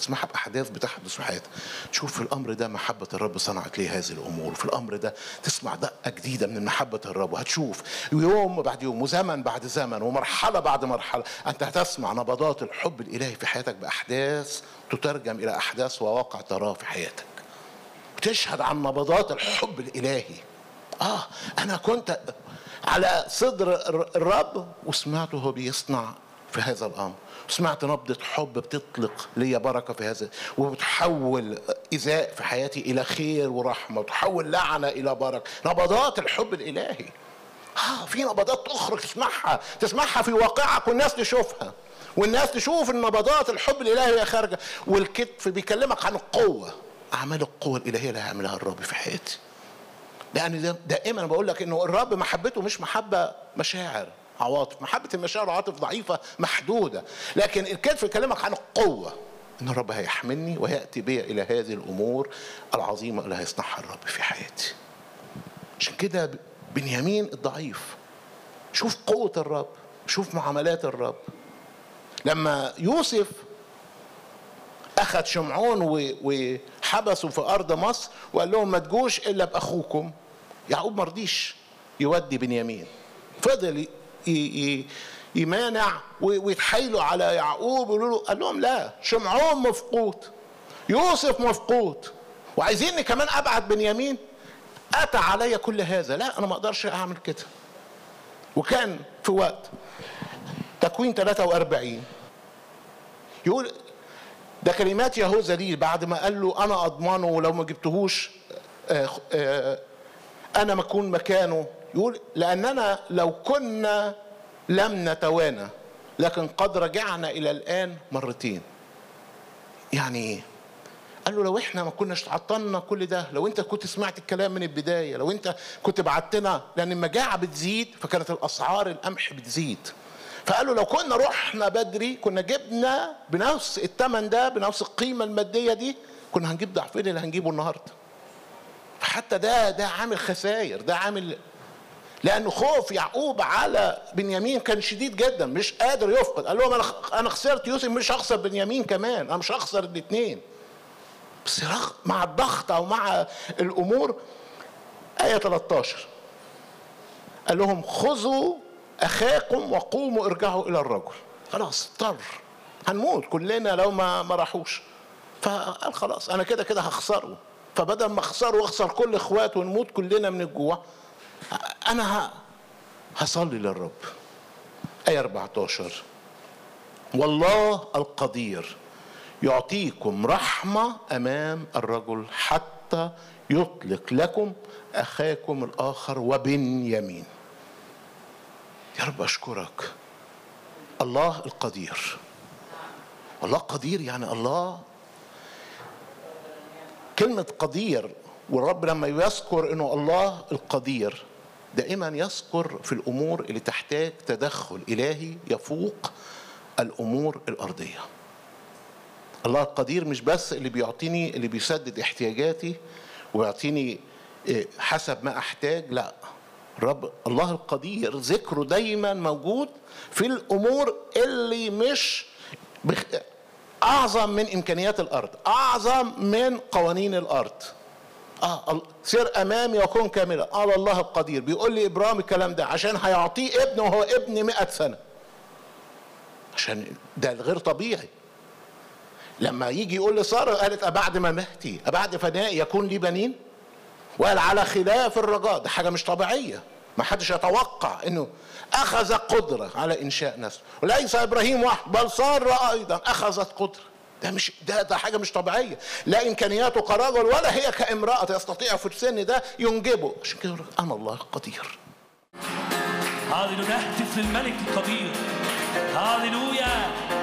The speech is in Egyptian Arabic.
تسمعها باحداث بتحدث في حياتك تشوف في الامر ده محبه الرب صنعت لي هذه الامور في الامر ده تسمع دقه جديده من محبه الرب وهتشوف يوم بعد يوم وزمن بعد زمن ومرحله بعد مرحله انت هتسمع نبضات الحب الالهي في حياتك باحداث تترجم الى احداث وواقع تراه في حياتك بتشهد عن نبضات الحب الالهي اه انا كنت على صدر الرب وسمعته هو بيصنع في هذا الامر سمعت نبضة حب بتطلق لي بركة في هذا وبتحول إيذاء في حياتي إلى خير ورحمة وتحول لعنة إلى بركة نبضات الحب الإلهي آه في نبضات تخرج تسمعها تسمعها في واقعك والناس تشوفها والناس تشوف النبضات الحب الإلهي وهي خارجة والكتف بيكلمك عن القوة أعمال القوة الإلهية اللي هيعملها الرب في حياتي لأن دائما بقول لك إنه الرب محبته مش محبة مشاعر عواطف محبة المشاعر والعواطف ضعيفة محدودة لكن الكتف يكلمك عن القوة ان الرب هيحملني وياتي بي الى هذه الامور العظيمه اللي هيصنعها الرب في حياتي عشان كده بنيامين الضعيف شوف قوه الرب شوف معاملات الرب لما يوسف اخذ شمعون وحبسه في ارض مصر وقال لهم ما تجوش الا باخوكم يعقوب ما رضيش يودي بنيامين فضل يمانع ويتحايلوا على يعقوب ويقولوا له قال لهم لا شمعون مفقود يوسف مفقود وعايزيني كمان ابعت بنيامين اتى علي كل هذا لا انا ما اقدرش اعمل كده وكان في وقت تكوين 43 يقول ده كلمات يهوذا ليه بعد ما قال له انا اضمنه ولو ما جبتهوش انا ما اكون مكانه يقول لأننا لو كنا لم نتوانى لكن قد رجعنا إلى الآن مرتين يعني إيه؟ قال له لو احنا ما كناش عطلنا كل ده لو انت كنت سمعت الكلام من البدايه لو انت كنت بعتنا لان المجاعه بتزيد فكانت الاسعار القمح بتزيد فقال له لو كنا رحنا بدري كنا جبنا بنفس الثمن ده بنفس القيمه الماديه دي كنا هنجيب ضعفين اللي هنجيبه النهارده فحتى ده ده عامل خسائر ده عامل لأن خوف يعقوب على بنيامين كان شديد جدا مش قادر يفقد قال لهم أنا أنا خسرت يوسف مش هخسر بنيامين كمان أنا مش هخسر الاثنين بس مع الضغط أو مع الأمور آية 13 قال لهم خذوا أخاكم وقوموا ارجعوا إلى الرجل خلاص اضطر هنموت كلنا لو ما ما راحوش فقال خلاص أنا كده كده هخسره فبدل ما اخسره واخسر كل اخواته ونموت كلنا من الجوع انا هصلي للرب آية 14 والله القدير يعطيكم رحمة أمام الرجل حتى يطلق لكم أخاكم الآخر وبنيامين يا رب أشكرك الله القدير الله قدير يعني الله كلمة قدير والرب لما يذكر انه الله القدير دائما يذكر في الامور اللي تحتاج تدخل الهي يفوق الامور الارضيه. الله القدير مش بس اللي بيعطيني اللي بيسدد احتياجاتي ويعطيني حسب ما احتاج لا الرب الله القدير ذكره دايما موجود في الامور اللي مش بخ... اعظم من امكانيات الارض اعظم من قوانين الارض اه سير امامي وكن كاملا قال الله القدير بيقول لي ابرام الكلام ده عشان هيعطيه ابن وهو ابن مئة سنه عشان ده غير طبيعي لما يجي يقول لساره قالت أبعد مماتي أبعد فنائي يكون لي بنين وقال على خلاف الرجاء ده حاجة مش طبيعية ما حدش يتوقع انه اخذ قدرة على انشاء نسل وليس ابراهيم وحده بل سارة ايضا اخذت قدرة ده مش ده ده حاجه مش طبيعيه لا امكانياته كرجل ولا هي كامراه يستطيع في السن ده ينجبه عشان كده انا الله القدير هاليلويا نهتف للملك القدير هاليلويا